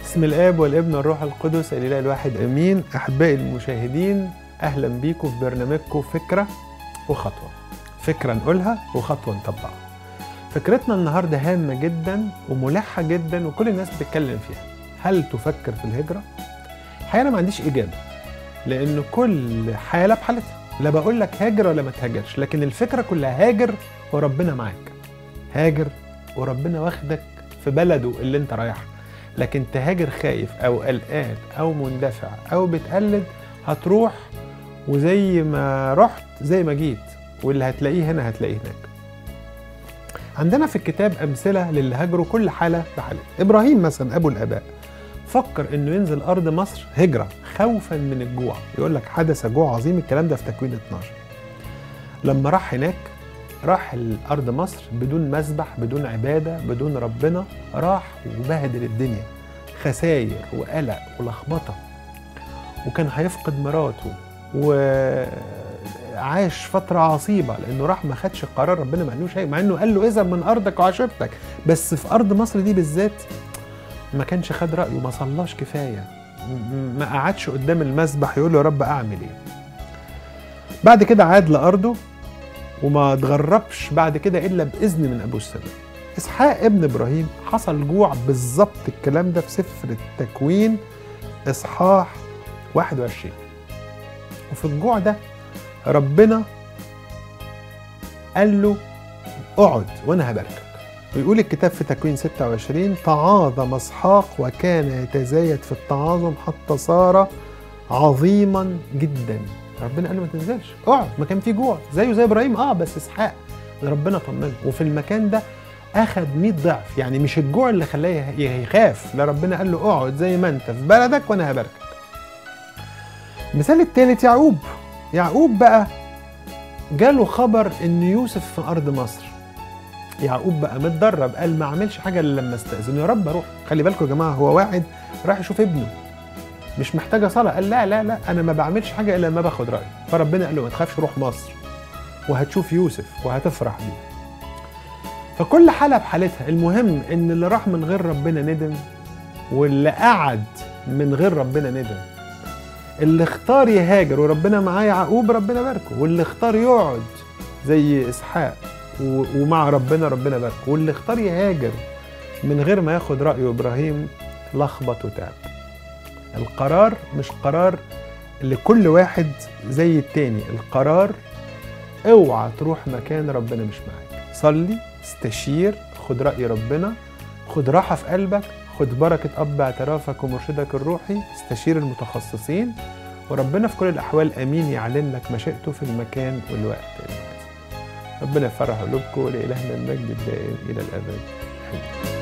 باسم الاب والابن والروح القدس الاله الواحد امين احبائي المشاهدين اهلا بيكم في برنامجكم فكره وخطوه فكره نقولها وخطوه نطبقها فكرتنا النهارده هامه جدا وملحه جدا وكل الناس بتتكلم فيها هل تفكر في الهجره الحقيقه انا ما عنديش اجابه لان كل حاله بحالتها لا بقول لك هاجر ولا ما تهاجرش لكن الفكره كلها هاجر وربنا معاك هاجر وربنا واخدك في بلده اللي انت رايحها لكن تهاجر خايف او قلقان او مندفع او بتقلد هتروح وزي ما رحت زي ما جيت واللي هتلاقيه هنا هتلاقيه هناك عندنا في الكتاب امثله للي هاجروا كل حاله بحالتها ابراهيم مثلا ابو الاباء فكر انه ينزل ارض مصر هجره خوفا من الجوع يقول لك حدث جوع عظيم الكلام ده في تكوين 12 لما راح هناك راح الارض مصر بدون مسبح بدون عباده بدون ربنا راح وبهدل الدنيا خساير وقلق ولخبطه وكان هيفقد مراته وعاش فترة عصيبة لأنه راح ما خدش قرار ربنا ما قالوش مع إنه قال له اذهب من أرضك وعشيرتك بس في أرض مصر دي بالذات ما كانش خد رأيه ما صلاش كفاية ما قعدش قدام المسبح يقول له يا رب أعمل إيه بعد كده عاد لأرضه وما اتغربش بعد كده الا باذن من ابو السماء اسحاق ابن ابراهيم حصل جوع بالظبط الكلام ده في سفر التكوين اصحاح 21 وفي الجوع ده ربنا قال له اقعد وانا هباركك ويقول الكتاب في تكوين 26 تعاظم اسحاق وكان يتزايد في التعاظم حتى صار عظيما جدا ربنا قال له ما تنزلش اقعد ما كان في جوع زيه زي ابراهيم اه بس اسحاق ربنا طمنه وفي المكان ده اخد 100 ضعف يعني مش الجوع اللي خلاه يخاف لا ربنا قال له اقعد زي ما انت في بلدك وانا هباركك المثال الثالث يعقوب يعقوب بقى جاله خبر ان يوسف في ارض مصر يعقوب بقى متدرب قال ما اعملش حاجه الا لما استاذن يا رب اروح خلي بالكم يا جماعه هو واحد راح يشوف ابنه مش محتاجه صلاه قال لا لا لا انا ما بعملش حاجه الا لما باخد رايه فربنا قال له ما تخافش روح مصر وهتشوف يوسف وهتفرح بيه فكل حاله بحالتها المهم ان اللي راح من غير ربنا ندم واللي قعد من غير ربنا ندم اللي اختار يهاجر وربنا معاه يعقوب ربنا باركه واللي اختار يقعد زي اسحاق ومع ربنا ربنا باركه واللي اختار يهاجر من غير ما ياخد رايه ابراهيم لخبط وتعب القرار مش قرار لكل واحد زي التاني القرار اوعى تروح مكان ربنا مش معاك صلي استشير خد رأي ربنا خد راحة في قلبك خد بركة أب اعترافك ومرشدك الروحي استشير المتخصصين وربنا في كل الأحوال أمين يعلن لك مشيئته في المكان والوقت المناسب ربنا يفرح قلوبكم لإلهنا المجد الدائم إلى الأبد حلو.